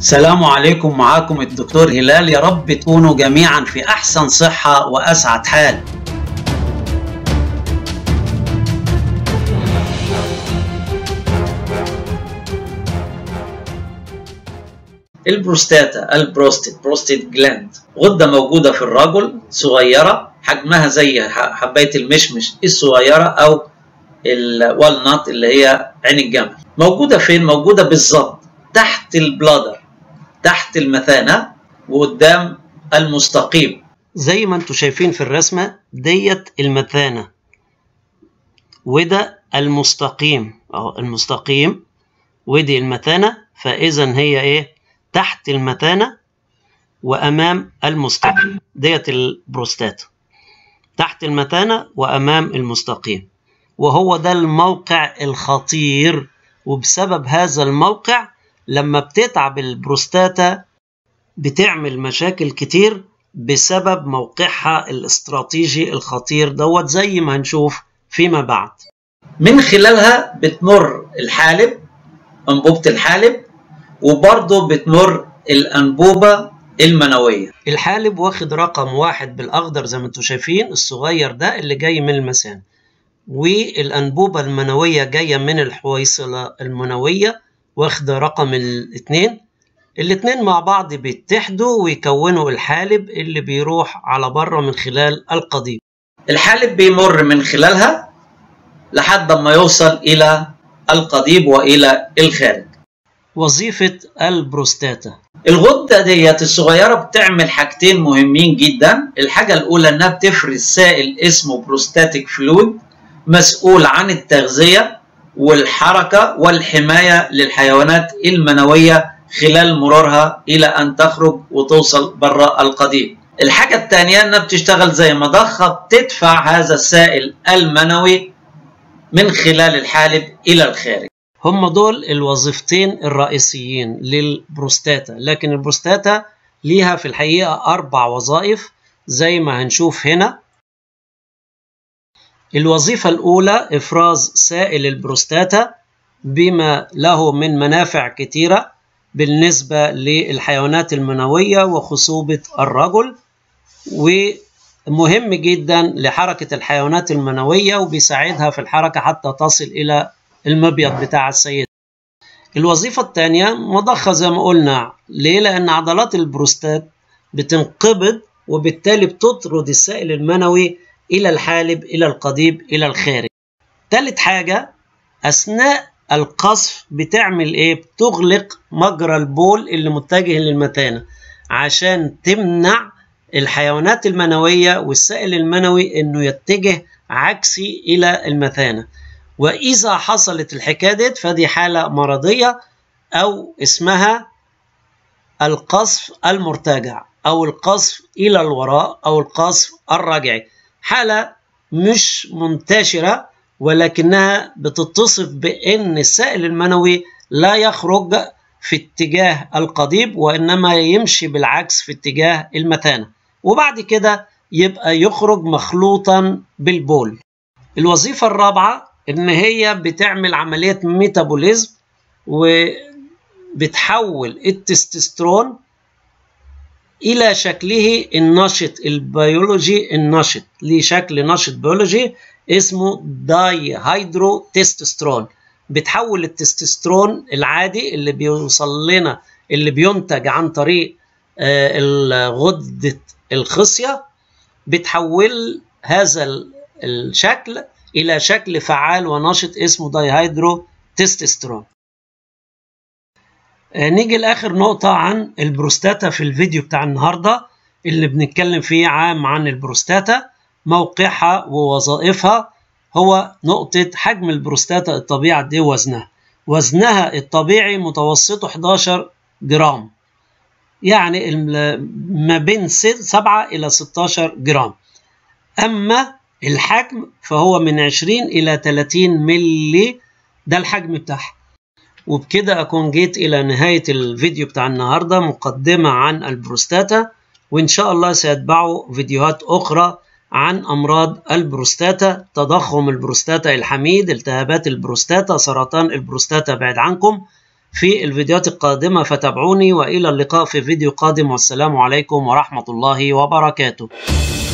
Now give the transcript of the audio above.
السلام عليكم معاكم الدكتور هلال يا رب تكونوا جميعا في أحسن صحة وأسعد حال البروستاتا البروستيت بروستيت جلاند غدة موجودة في الرجل صغيرة حجمها زي حباية المشمش الصغيرة أو الوالنات اللي هي عين الجمل موجودة فين؟ موجودة بالظبط تحت البلادر تحت المثانة وقدام المستقيم زي ما انتم شايفين في الرسمة ديت المثانة وده المستقيم اهو المستقيم ودي المثانة فإذا هي إيه تحت المثانة وأمام المستقيم ديت البروستاتا تحت المثانة وأمام المستقيم وهو ده الموقع الخطير وبسبب هذا الموقع لما بتتعب البروستاتا بتعمل مشاكل كتير بسبب موقعها الاستراتيجي الخطير دوت زي ما هنشوف فيما بعد من خلالها بتمر الحالب أنبوبة الحالب وبرضه بتمر الأنبوبة المنوية الحالب واخد رقم واحد بالأخضر زي ما انتم شايفين الصغير ده اللي جاي من المثانة والأنبوبة المنوية جاية من الحويصلة المنوية واخدة رقم الاثنين الاثنين مع بعض بيتحدوا ويكونوا الحالب اللي بيروح على بره من خلال القضيب الحالب بيمر من خلالها لحد ما يوصل إلى القضيب وإلى الخارج وظيفة البروستاتا الغدة ديت الصغيرة بتعمل حاجتين مهمين جدا الحاجة الأولى إنها بتفرز سائل اسمه بروستاتيك فلويد مسؤول عن التغذية والحركة والحماية للحيوانات المنوية خلال مرورها إلى أن تخرج وتوصل بره القضيب الحاجة الثانية أنها بتشتغل زي مضخة بتدفع هذا السائل المنوي من خلال الحالب إلى الخارج هم دول الوظيفتين الرئيسيين للبروستاتا لكن البروستاتا ليها في الحقيقة أربع وظائف زي ما هنشوف هنا الوظيفة الأولى إفراز سائل البروستاتا بما له من منافع كثيرة بالنسبة للحيوانات المنوية وخصوبة الرجل ومهم جدا لحركة الحيوانات المنوية وبيساعدها في الحركة حتى تصل إلى المبيض بتاع السيد الوظيفة الثانية مضخة زي ما قلنا ليه؟ لأن عضلات البروستات بتنقبض وبالتالي بتطرد السائل المنوي إلى الحالب إلى القضيب إلى الخارج ثالث حاجة أثناء القصف بتعمل إيه؟ بتغلق مجرى البول اللي متجه للمثانة عشان تمنع الحيوانات المنوية والسائل المنوي إنه يتجه عكسي إلى المثانة وإذا حصلت الحكاية ديت فدي حالة مرضية أو اسمها القصف المرتجع أو القصف إلى الوراء أو القصف الرجعي حالة مش منتشرة ولكنها بتتصف بأن السائل المنوي لا يخرج في اتجاه القضيب وإنما يمشي بالعكس في اتجاه المثانة وبعد كده يبقى يخرج مخلوطا بالبول الوظيفة الرابعة إن هي بتعمل عملية ميتابوليزم وبتحول التستوستيرون إلى شكله النشط البيولوجي النشط ليه شكل نشط بيولوجي اسمه داي هيدرو تستوستيرون بتحول التستوستيرون العادي اللي بيوصل لنا اللي بينتج عن طريق غدة الخصية بتحول هذا الشكل إلى شكل فعال ونشط اسمه داي هيدرو تستوستيرون نيجي لاخر نقطة عن البروستاتا في الفيديو بتاع النهاردة اللي بنتكلم فيه عام عن البروستاتا موقعها ووظائفها هو نقطة حجم البروستاتا الطبيعي قد ايه وزنها وزنها الطبيعي متوسطه 11 جرام يعني ما بين 7 إلى 16 جرام أما الحجم فهو من 20 إلى 30 ملي ده الحجم بتاعها وبكده أكون جيت إلى نهاية الفيديو بتاع النهاردة مقدمة عن البروستاتا وإن شاء الله سيتبعوا فيديوهات أخرى عن أمراض البروستاتا تضخم البروستاتا الحميد التهابات البروستاتا سرطان البروستاتا بعد عنكم في الفيديوهات القادمة فتابعوني وإلى اللقاء في فيديو قادم والسلام عليكم ورحمة الله وبركاته